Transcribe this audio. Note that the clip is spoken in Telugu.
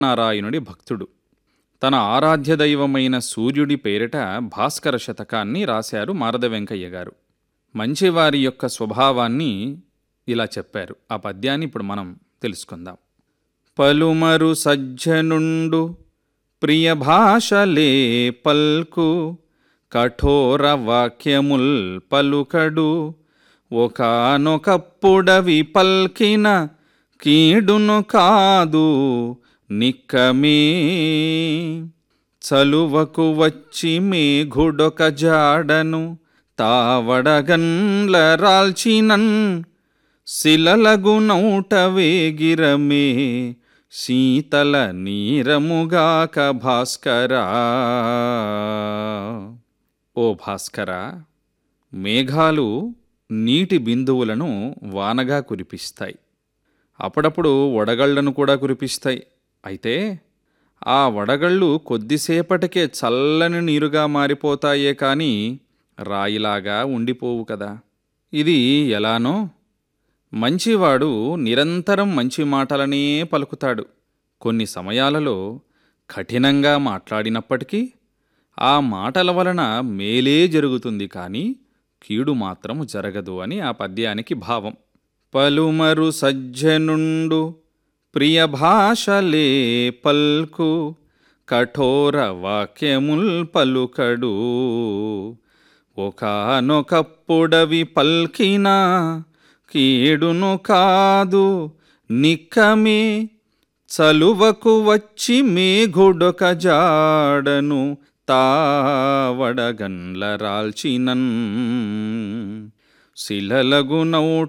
నారాయణుడి భక్తుడు తన ఆరాధ్య దైవమైన సూర్యుడి పేరిట భాస్కర శతకాన్ని రాశారు మారద వెంకయ్య గారు మంచివారి యొక్క స్వభావాన్ని ఇలా చెప్పారు ఆ పద్యాన్ని ఇప్పుడు మనం తెలుసుకుందాం పలుమరు సజ్జనుండు ప్రియ భాషలే పల్కు కఠోర వాక్యముల్ పలుకడు ఒకనొకప్పుడవి పల్కిన కీడును కాదు నిక్కమే చలువకు వచ్చి మేఘుడొక జాడను తావడగన్ల రాల్చినన్ శిలలగు నౌట వేగిరమే శీతల నీరముగాక భాస్కరా ఓ భాస్కరా మేఘాలు నీటి బిందువులను వానగా కురిపిస్తాయి అప్పుడప్పుడు వడగళ్లను కూడా కురిపిస్తాయి అయితే ఆ వడగళ్ళు కొద్దిసేపటికే చల్లని నీరుగా మారిపోతాయే కానీ రాయిలాగా ఉండిపోవు కదా ఇది ఎలానో మంచివాడు నిరంతరం మంచి మాటలనే పలుకుతాడు కొన్ని సమయాలలో కఠినంగా మాట్లాడినప్పటికీ ఆ మాటల వలన మేలే జరుగుతుంది కానీ కీడు మాత్రం జరగదు అని ఆ పద్యానికి భావం పలుమరు సజ్జనుండు ప్రియ భాషలే పల్కు కఠోర వాక్యముల్ పలుకడు ఒకనొకప్పుడవి పల్కిన కీడును కాదు నిక్కమే చలువకు వచ్చి మేఘుడొక జాడను తావడగన్ల రాల్చినన్ శిలలగు నౌట